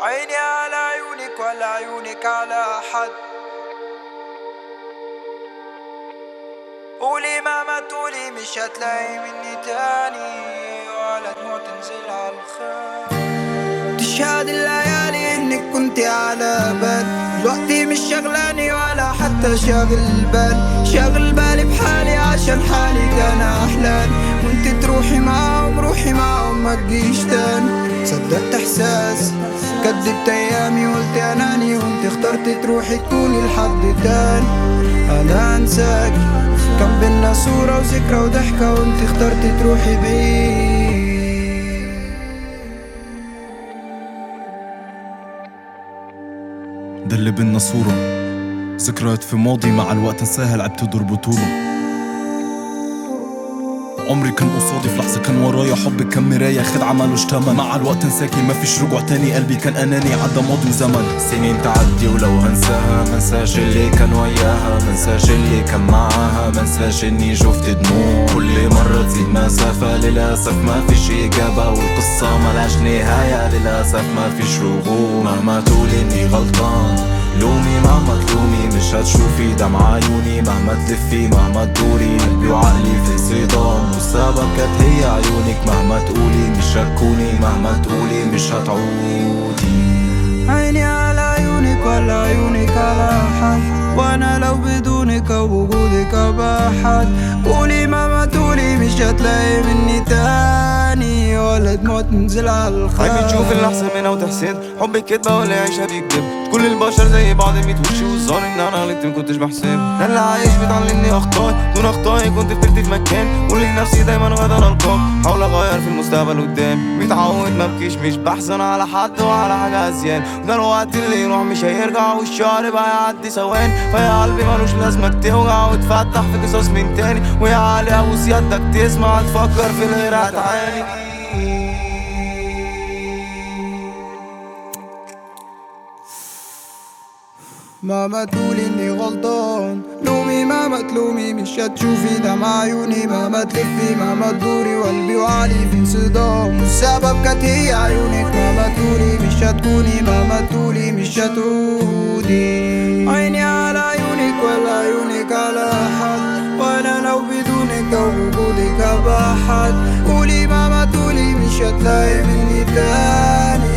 عيني على عيونك ولا عيونك على أحد قولي مهما تقولي مش هتلاقي مني تاني ولا دموع تنزل على الخد تشهد الليالي انك كنت على بال دلوقتي مش شغلاني ولا حتى شاغل بال شاغل بالي بحالي عشان حالي كان احلام وانت تروحي معاهم روحي معاهم ما تجيش تاني صدقت احساس كدبت ايامي قلت اناني وانت اخترت تروحي تكوني لحد تاني انا انساك كان بينا صورة وذكرى وضحكة وانت اخترت تروحي بعيد ده اللي بينا صورة ذكريات في ماضي مع الوقت انساها لعبت دور بطولة عمري كان قصادي في لحظة كان ورايا حب كان مراية خدعة مالوش تمن مع الوقت انساكي مفيش رجوع تاني قلبي كان اناني عدى ماضي وزمن سنين تعدي ولو هنساها منساش اللي كان وياها منساش اللي كان معاها منساش اني شفت دموع كل مرة تزيد مسافة للأسف ما فيش إجابة والقصة ملهاش نهاية للأسف ما فيش رجوع مهما تقولي اني غلطان لومي مهما تلومي مش هتشوفي دمع عيوني مهما تلفي مهما تدوري قلبي وعقلي في صدام والسبب كانت هي عيونك مهما تقولي مش هتكوني مهما تقولي مش هتعودي عيني على عيونك ولا عيونك على حد وانا لو بدونك او وجودك ابقى حد قولي مهما تقولي مش هتلاقي مني تاني ولا دموع تنزل على الخد حابب تشوف اللي احسن منها وتحسد حبك كدبه ولا يعيشها بيكدب كل البشر زي بعض ميت وش والظاهر ان انا غلطت مكنتش بحسب انا اللي عايش بتعلمني اخطائي دون اخطائي كنت فضلت في مكان قول لنفسي دايما غدا القاك حاول اغير في المستقبل قدام متعود ما بكيش مش بحزن على حد وعلى حاجه ازيان ده الوقت اللي يروح مش هيرجع والشهر بقى يعدي ثواني فيا قلبي ملوش لازمه توجع وتفتح في قصص من تاني ويا علي ابوس يدك تسمع تفكر في الغير هتعاني ماما تقولي اني غلطان لومي ماما تلومي مش هتشوفي دمع عيوني ماما تلفي ماما تدوري وقلبي وعلي في انصدام والسبب كانت هي عيونك ماما تقولي مش هتكوني ماما تقولي مش هتعودي عيني على عيونك ولا عيونك على حد وانا لو بدونك او وجودك ابقى حد قولي ماما تقولي مش هتلاقي مني تاني